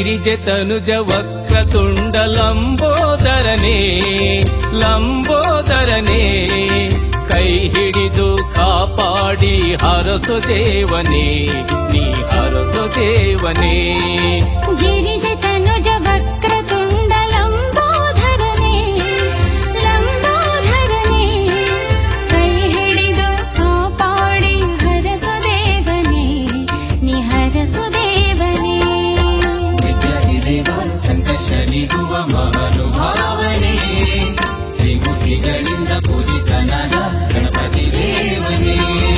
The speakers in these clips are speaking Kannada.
ಗಿರಿಜೆ ತನುಜ ವಕ್ರತುಂಡ ಲಂಬೋದರನೇ ಲಂಬೋದರನೇ ಕೈ ಹಿಡಿದು ಕಾಪಾಡಿ ಹರಸು ದೇವನೇ ನೀ ಹರಸು ದೇವನೇ ಗಿರಿಜ ತನುಜ ವಕ್ರತುಂಡ ಲಂಬೋಧರನೇ ಲಂಬೋಧರನೇ ಕೈ ಹಿಡಿದು ಕಾಪಾಡಿ ಹರಸು ದೇವನೇ ನಿ ಹರಸು ದೇವನೇ ವಿದ್ಯಾಧಿದೇವ ಸಂಕಷ್ಟನಿಗುವ ಮಹಾನುಭಾವನೆ ತ್ರಿಮುಖಿಗಳಿಂದ ಪೂಜಿತನಾದ ಗಣಪತಿ ದೇವನೇ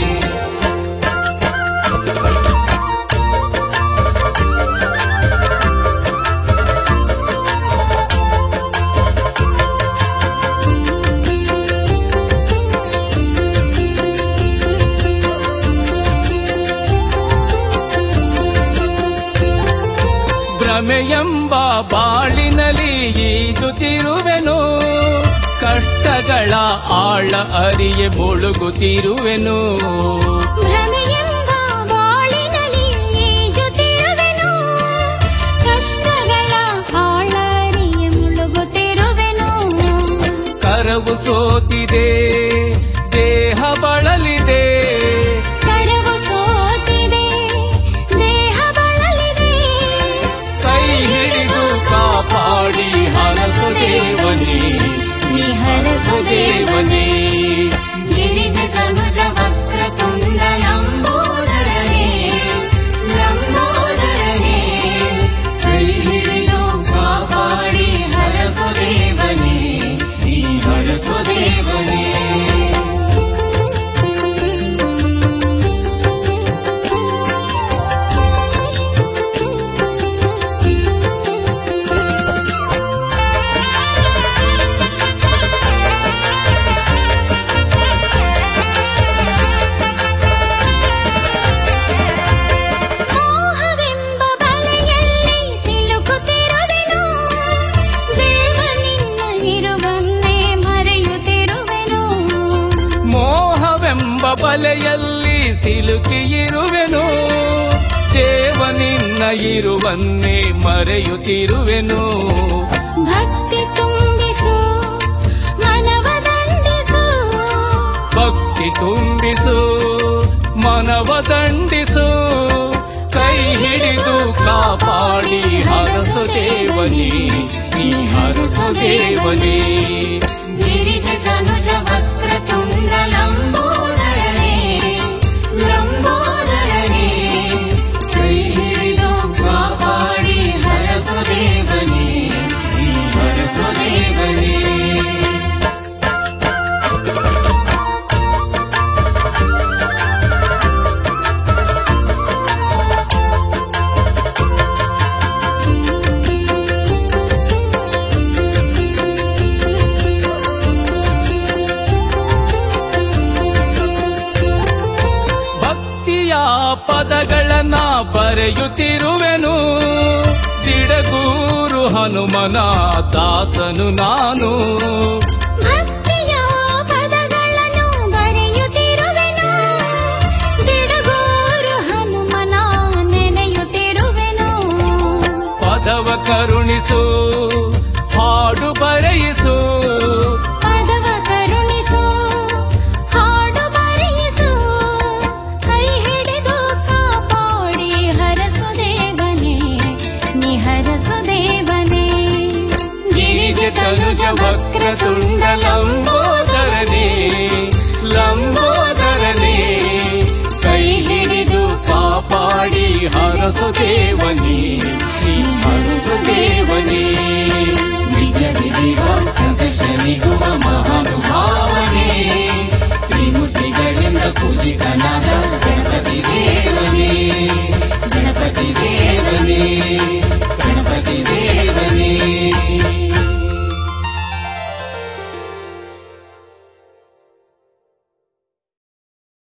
ಭ್ರಮೆಯೆಂಬ ಬಾಳಿನಲ್ಲಿ ಈಜುತ್ತಿರುವೆನು ಕಷ್ಟಗಳ ಆಳ ಅರಿಯೆ ಮುಳುಗುತ್ತಿರುವೆನು ಭ್ರಮೆಯೆಂಬ ಬಾಳಿನಲ್ಲಿ ಈಜುತ್ತಿರುವೆನು ಕಷ್ಟಗಳ ಆಳರಿಯ ಮುಳುಗುತ್ತಿರುವೆನು ಕರವು ಸೋತಿದೆ ದೇಹ ಬಳಲಿದೆ ಕರವು ಸೋತಿದೆ ದೇಹ ಬಳಲಿದೆ ಕೈ ಹಿಡಿದು ಕಾಪಾಡಿ ಹರಸು ದೇವನೇ ನೀ ಹರಸು ದೇವನೇ ಗಿರಿಜ ತನುಜ ವಕ್ರತುಂಡ ಲಂಬೋದರನೇ ಲಂಬೋದರನೇ ಕೈ ಹಿಡಿದು ಕಾಪಾಡಿ ಹರಸು ದೇವನೇ ಈ ಹರಸು ದೇವನೇ ಮೋಹವೆಂಬ ಬಲೆಯಲ್ಲಿ ಸಿಲುಕುತ್ತಿರುವೆನು ದೇವ ನಿನ್ನ ಇರುವನ್ನೇ ಮರೆಯುತ್ತಿರುವೆನು ಮೋಹವೆಂಬ ಬಲೆಯಲ್ಲಿ ಸಿಲುಕಿಯಿರುವೆನು ದೇವ ನಿನ್ನ ಇರುವನ್ನೇ ಮರೆಯುತ್ತಿರುವೆನು ಭಕ್ತಿ ತುಂಬಿಸು ಮನವ ದಂಡಿಸು ಭಕ್ತಿ ತುಂಬಿಸು ಮನವ ದಂಡಿಸು ಕೈ ಹಿಡಿದು ಕಾಪಾಡಿ ಹರಸು ದೇವನೇ ನೀ ಹರಸು ದೇವನೇ ಗಿರಿಜ ತನುಜ ವಕ್ರತುಂಡ ಲಂಬೋದರನೇ ಲಂಬೋದರನೇ ಕೈ ಹಿಡಿದು ಕಾಪಾಡಿ ಹರಸು ದೇವನೇ ಈ ಹರಸು ದೇವನೇ ಭಕ್ತಿಯ ಪದಗಳನ್ನ ಬರೆಯುತ್ತಿರುವೆನು ಸಿಡಗೂರು ಹನುಮನ ದಾಸನು ನಾನು ಭಕ್ತಿಯ ಪದಗಳನ್ನು ಬರೆಯುತ್ತಿರುವೆನು ಸಿಡುಗೂರು ಹನುಮನ ನೆನೆಯುತ್ತಿರುವೆನು ಪದವ ಕರುಣಿಸು ಹಾಡು ಬರೆಯಿಸು ಪದವ ಕರುಣಿಸು ಹಾಡು ಬರೆಯಿಸು ಕೈ ಹಿಡಿದು ಕಾಪಾಡಿ ಹರಸು ದೇವನೇ ನಿ ಹರಸು ದೇವನೇ ಗಿರಿಜ ತನುಜ ವಕ್ರತುಂಡ ಲಂಬೋದರನೇ ಲಂಬೋದರನೇ ಕೈ ಹಿಡಿದು ಕಾಪಾಡಿ ಹರಸು ದೇವನೇ ನೀ ಹರಸು ದೇವನೇ ವಿದ್ಯಾಧಿದೇವ ಸಂಕಷ್ಟನಿಗುವ